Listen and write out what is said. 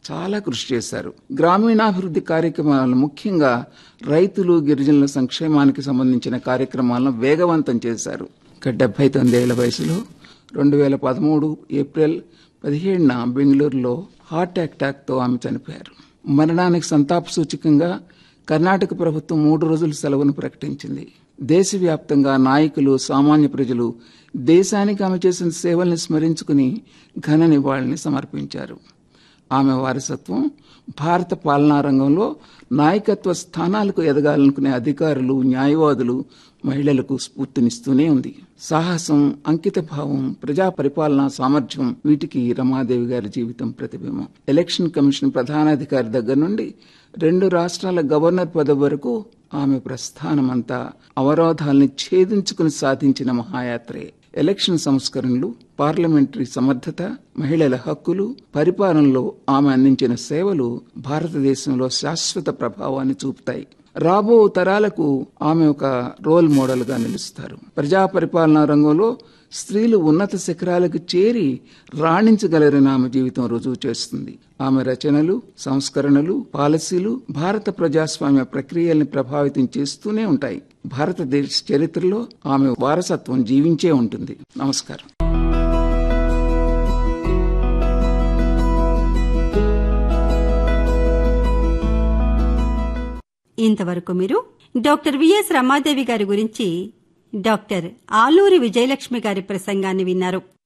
చాలా కృషి చేశారు గ్రామీణాభివృద్ధి కార్యక్రమాలను ముఖ్యంగా రైతులు గిరిజనుల సంక్షేమానికి సంబంధించిన కార్యక్రమాలను వేగవంతం చేశారు ఇక డెబ్బై తొమ్మిదేళ్ల వయసులో రెండు వేల పదమూడు ఏప్రిల్ పదిహేడున బెంగళూరులో హార్ట్ అటాక్తో ఆమె చనిపోయారు మరణానికి సంతాప సూచకంగా కర్ణాటక ప్రభుత్వం మూడు రోజుల సెలవును ప్రకటించింది దేశవ్యాప్తంగా నాయకులు సామాన్య ప్రజలు దేశానికి ఆమె చేసిన సేవల్ని స్మరించుకుని ఘన నివాళిని సమర్పించారు ఆమె వారసత్వం భారత పాలనా రంగంలో నాయకత్వ స్థానాలకు ఎదగాలనుకునే అధికారులు న్యాయవాదులు మహిళలకు స్ఫూర్తినిస్తూనే ఉంది సాహసం అంకిత భావం ప్రజా పరిపాలనా సామర్థ్యం వీటికి రమాదేవి గారి జీవితం ప్రతిబింబం ఎలక్షన్ కమిషన్ ప్రధానాధికారి దగ్గర నుండి రెండు రాష్ట్రాల గవర్నర్ పదవి వరకు ఆమె ప్రస్థానమంతా అవరోధాల్ని ఛేదించుకుని సాధించిన మహాయాత్రే ఎలక్షన్ సంస్కరణలు పార్లమెంటరీ సమర్థత మహిళల హక్కులు పరిపాలనలో ఆమె అందించిన సేవలు భారతదేశంలో శాశ్వత ప్రభావాన్ని చూపుతాయి రాబో తరాలకు ఆమె ఒక రోల్ మోడల్ గా నిలుస్తారు ప్రజా పరిపాలనా రంగంలో స్త్రీలు ఉన్నత శిఖరాలకు చేరి రాణించగలరని ఆమె జీవితం రుజువు చేస్తుంది ఆమె రచనలు సంస్కరణలు పాలసీలు భారత ప్రజాస్వామ్య ప్రక్రియల్ని ప్రభావితం చేస్తూనే ఉంటాయి భారతదేశ చరిత్రలో ఆమె వారసత్వం జీవించే ఉంటుంది నమస్కారం ఇంతవరకు మీరు డాక్టర్ విఎస్ రమాదేవి గారి గురించి డాక్టర్ ఆలూరి విజయలక్ష్మి గారి ప్రసంగాన్ని విన్నారు